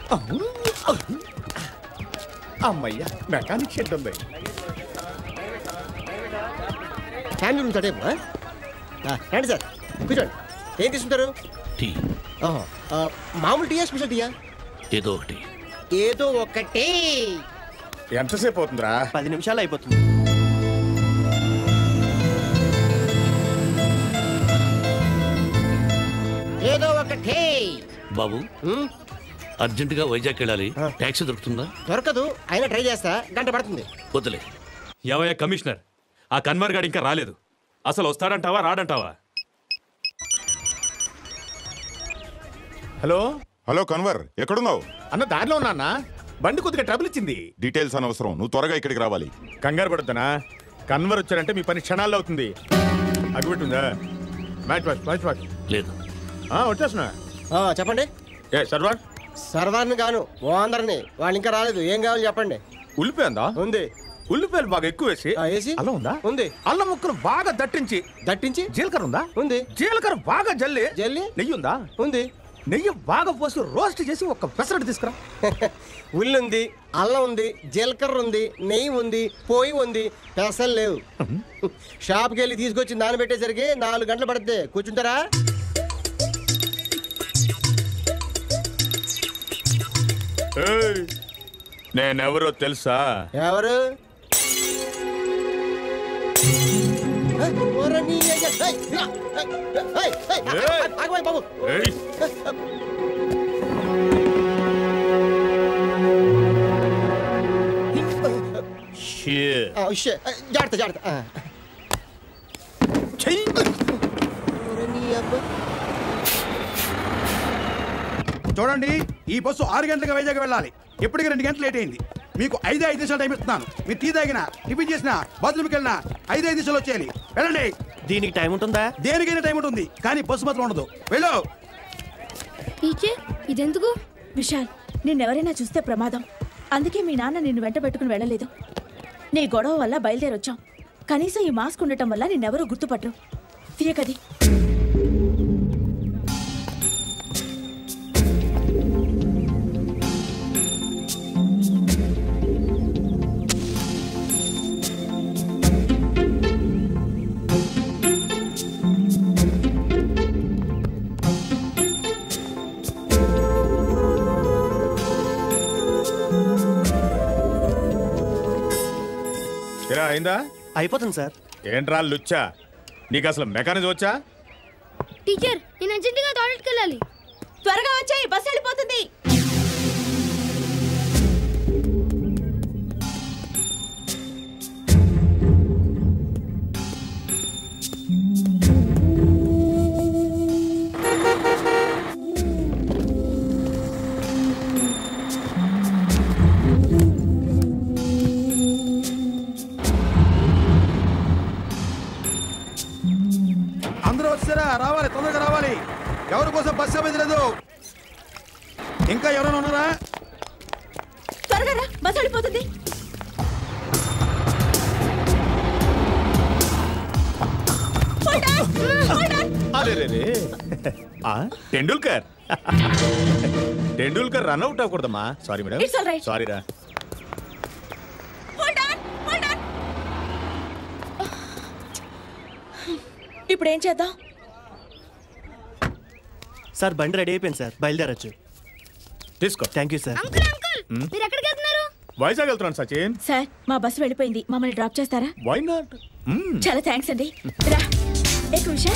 అమ్మయ్యా mechanic shed ఉంది family room type రండి సార్ కూర్చోండి ఏం తీసుకుంటారు టీ ఆహా. ఆ, మామూలు టీయా స్పెషల్ టీయా ఏదో ఒకటి ఏదో ఒకటి ఎంతసేపు అవుతుందిరా పది నిమిషాలు అయిపోతుంది ఏదో ఒకటి బాబు హ్మ్, అర్జెంటుగా వైజాగ్ వెళ్ళాలి ట్యాక్సీ దొరుకుతుందా దొరకదు అయినా ట్రై చేస్తా గంట పడుతుంది వద్దులే ఏవయ్య కమిషనర్ ఆ కన్వర్ గాడు ఇంకా రాలేదు అసలు వస్తాడంటావా రాడంటావా హలో హలో కన్వర్ ఎక్కడున్నావు అన్న దారిలో ఉన్నా అన్న బండి కొద్దిగా ట్రబుల్ ఇచ్చింది డీటెయిల్స్ అనవసరం నువ్వు త్వరగా ఇక్కడికి రావాలి కంగారు పడుతున్నా కన్వర్ వచ్చారంటే మీ పని క్షణాల్లో అవుతుంది అగ్గిపెట్టుందా మ్యాచ్ వాచ్ మ్యాచ్ వాచ్ లేదు వచ్చేస్తున్నా ఆ, చెప్పండి ఏ సర్వార్ సర్వార్ని గాను ఓ అందరిని వాళ్ళు ఇంకా రాలేదు ఏం కావాలి చెప్పండి ఉల్లిపోయిందా ఉంది ఉల్లిపాయలు బాగా ఎక్కువ వేసి ఆ, వేసి? అల్లం ఉందా ఉంది అల్లం ముక్కలు బాగా దట్టించి దట్టించి జీలకర్ర ఉందా ఉంది జీలకర్ర బాగా జల్లి జల్లి? నెయ్యి ఉందా ఉంది నెయ్యి బాగా పోసి రోస్ట్ చేసి ఒక పెసరట్టు తీసుకురా ఉల్లి ఉంది అల్లం ఉంది జీలకర్ర ఉంది నెయ్యి ఉంది పోయి ఉంది పెసలు లేవు షాప్కి వెళ్ళి తీసుకొచ్చి నానబెట్టేసరికి నాలుగు గంటలు పడుతుంది కూర్చుంటారా ఏయ్, నేనెవరో తెలుసా ఎవరు ఏయ్, ఓరే నీ అయ్య, ఏయ్, ఇలా, ఏయ్, ఏయ్, ఏయ్, ఏయ్. ఆగమయ్య బాబు ఏయ్, షిట్. ఆ, ఉష్షే, ఏయ్, జాగ్రత్త జాగ్రత్త ఆ. చెయ్యి. ఓరే నీ అబ్బ. చూడండి ఈ బస్సు ఆరు గంటలకు వైజాగ్ వెళ్ళాలి ఇప్పటికి రెండు గంటలు లేట్ అయింది మీకు ఐదు ఐదు నిమిషాలు టైం ఇస్తున్నాను మీరు టీ తాగినా టిఫిన్ చేసినా బాత్రూమ్కి వెళ్ళినా ఐదు ఐదు నిమిషాలు వచ్చేయాలి వెళ్ళండి దీనికి టైం ఉంటుందా దేనికైనా టైం ఉంటుంది కానీ బస్సు మాత్రం ఉండదు వెళ్ళు టీచర్ ఇదెందుకు విశాల్ నిన్నెవరైనా చూస్తే ప్రమాదం అందుకే మీ నాన్న నిన్ను వెంట పెట్టుకుని వెళ్ళలేదు నీ గొడవ వల్ల బయలుదేరొచ్చాం కనీసం ఈ మాస్క్ ఉండటం వల్ల నిన్నెవరూ గుర్తుపట్టరు తీయకది ఏరా, అయిందా అయిపోతుంది సార్ ఏంట్రా లుచ్చా నీకు అసలు మెకానిజం వచ్చా టీచర్ నేను అర్జెంటుగా టాయిలెట్కి వెళ్ళాలి త్వరగా వచ్చాయి బస్సు వెళ్ళిపోతుంది అందరూ వచ్చారా రావాలి తొందరగా రావాలి ఎవరి కోసం బస్సు అవ్వలేదు ఇంకా ఎవరైనా ఉన్నారా త్వరగా రా బస్సు వెళ్ళిపోతుంది Hold on! Hold on! అరే రే రే. ఆ, టెండూల్కర్ టెండూల్కర్ రన్ అవుట్ అవ్వకూడదమ్మా sorry madam It's all right. Sorry రా Hold on! Hold on! ఇప్పుడు ఏం చేద్దాం సార్ బండి రెడీ అయిపోయింది సార్ బయలుదేరచ్చు తీసుకో thank you sir uncle uncle మీరు ఎక్కడికి వెళ్తున్నారు వైజాగ్ వెళ్తున్నాను సచిన్ సార్ మా బస్సు వెళ్ళిపోయింది మమ్మల్ని డ్రాప్ చేస్తారా వై నాట్ చాలా థ్యాంక్స్ అండి రా ఎక్కువ విషయం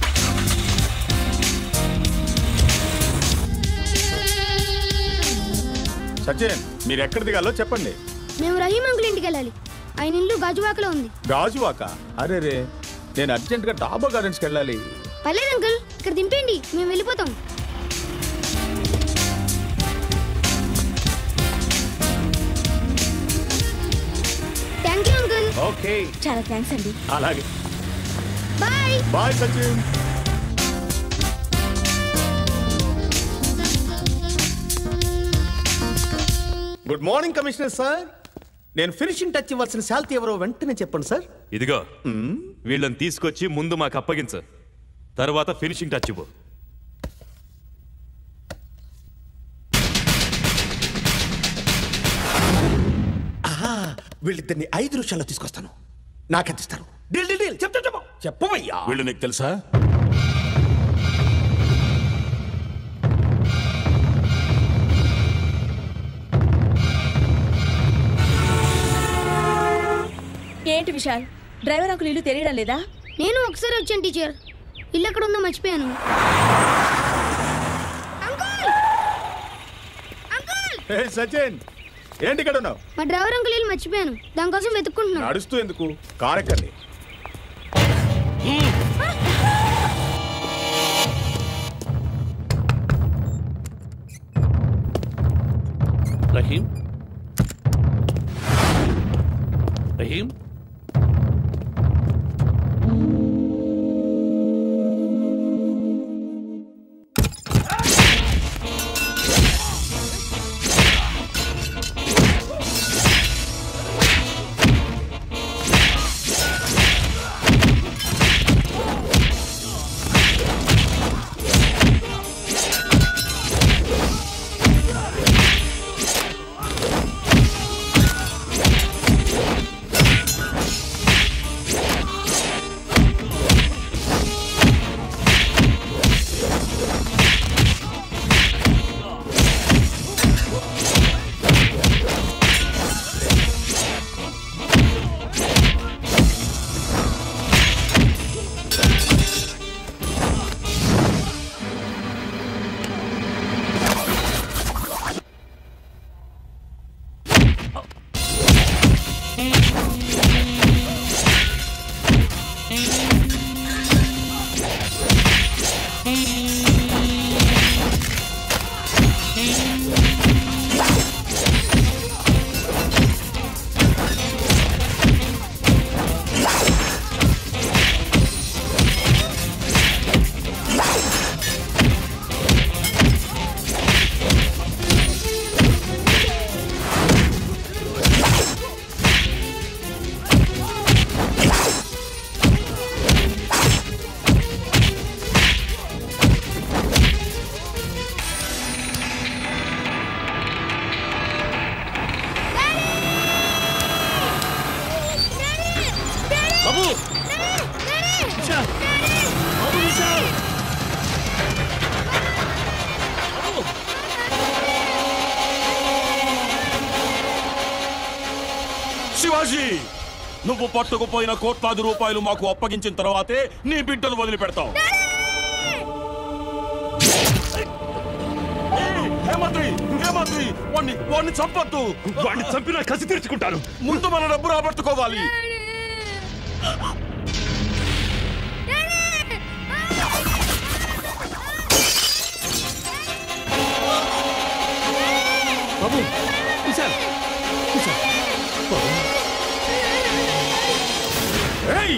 సచిన్ మీరు ఎక్కడ దిగాలో చెప్పండి మేము రహీం అంకుల్ ఇంటికి వెళ్ళాలి ఆయన ఇల్లు గాజువాకలో ఉంది గాజువాక అరే రే నేను అర్జెంట్ గా డాబా గార్డెన్స్కి వెళ్ళాలి పర్లేదు అంకుల్ ఇక్కడ దింపేయండి మేము వెళ్ళిపోతాం థ్యాంక్ యూ అంకుల్ ఓకే చాలా థ్యాంక్స్ అండి అలాగే bye bye Sachin good morning commissioner sir నేను ఫినిషింగ్ టచ్ ఇవ్వాల్సిన శాల్తీ ఎవరో వెంటనే చెప్పండి సార్ ఇదిగో వీళ్ళని తీసుకొచ్చి ముందు మాకు అప్పగించు తర్వాత ఫినిషింగ్ టచ్ ఇవ్వు వీళ్ళిద్దరిని ఐదు నిమిషాల్లో తీసుకొస్తాను నాకెంత ఇస్తారు డీల్ డీల్ డీల్ చెప్తా చెప్పు చెప్పవయ్యా వీళ్ళు నీకు తెలుసా ఏంటి విశాల్ డ్రైవర్ అంకుల్ ఇల్లు తెలియడం లేదా నేను ఒకసారి వచ్చాను టీచర్ ఇల్లు ఎక్కడ ఉందో మర్చిపోయాను అంకుల్ అంకుల్ ఏ సచిన్ ఏంటి ఇక్కడ ఉన్నావు మా డ్రైవర్ అంకుల్ ఇల్లు మర్చిపోయాను దానికోసం వెతుక్కుంటున్నాను నడుస్తూ ఎందుకు కారెక్కండి రహీం రహీం బాబు విశాల్ బాబు విశాల్ శివాజీ నువ్వు పట్టుకుపోయిన కోట్లాది రూపాయలు మాకు అప్పగించిన తర్వాతే నీ బిడ్డను వదిలిపెడతావు ఏయ్, హేమంత్రి హేమంత్రి వాణ్ణి వాణ్ణి చంపొద్దు వాడిని చంపినా కసి తీర్చుకుంటాను ముందు మన డబ్బు రాబట్టుకోవాలి బాబు విశాల్ విశాల్ బాబు ఏయ్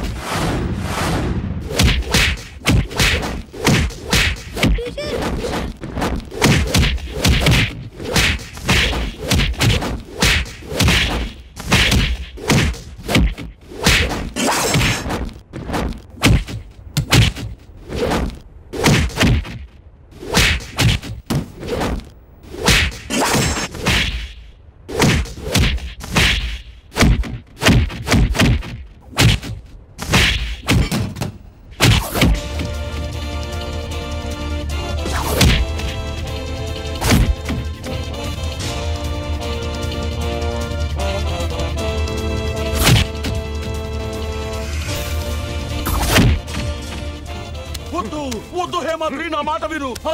వద్దు వద్దు హేమంత్రి నా మాట విను ఆ.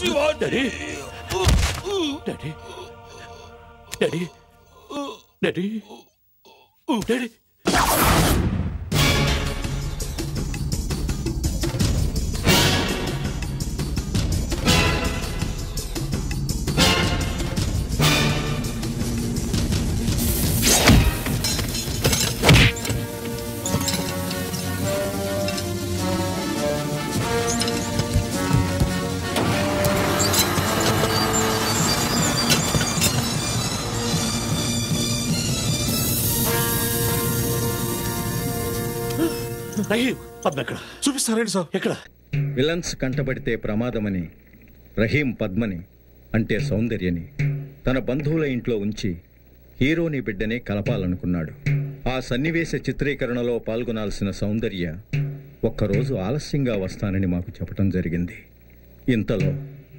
Daddy daddy daddy daddy daddy Rahim Padma ఎక్కడ చూపిస్తారండి సార్ ఎక్కడ విలన్స్ కంటబడితే ప్రమాదమని రహీం పద్మని అంటే సౌందర్యని తన బంధువుల ఇంట్లో ఉంచి హీరోని బిడ్డనే కలపాలనుకున్నాడు ఆ సన్నివేశ చిత్రీకరణలో పాల్గొనాల్సిన సౌందర్య ఒక్కరోజు ఆలస్యంగా వస్తానని మాకు చెప్పటం జరిగింది ఇంతలో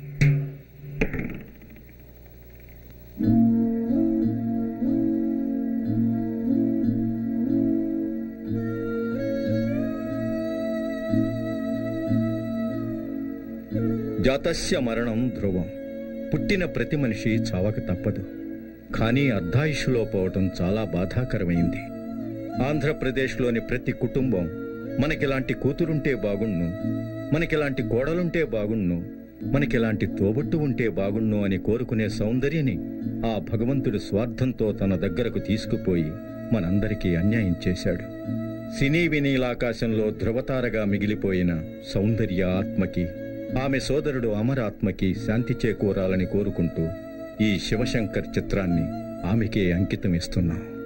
జాతస్య మరణం ధ్రువం పుట్టిన ప్రతి మనిషి చావక తప్పదు కానీ అర్ధాయుషులో పోవటం చాలా బాధాకరమైంది ఆంధ్రప్రదేశ్లోని ప్రతి కుటుంబం మనకిలాంటి కూతురుంటే బాగుణ్ణు మనకిలాంటి కోడలుంటే బాగుణ్ణు మనకిలాంటి తోబుట్టు ఉంటే బాగుణ్ణు అని కోరుకునే సౌందర్యని ఆ భగవంతుడు స్వార్థంతో తన దగ్గరకు తీసుకుపోయి మనందరికీ అన్యాయం చేశాడు సినీ వినీలాకాశంలో ధృవతారగా మిగిలిపోయిన సౌందర్య ఆత్మకి ఆమె సోదరుడు అమరాత్మకి శాంతి చేకూరాలని కోరుకుంటూ ఈ శివశంకర్ చిత్రాన్ని ఆమెకే అంకితం ఇస్తున్నాం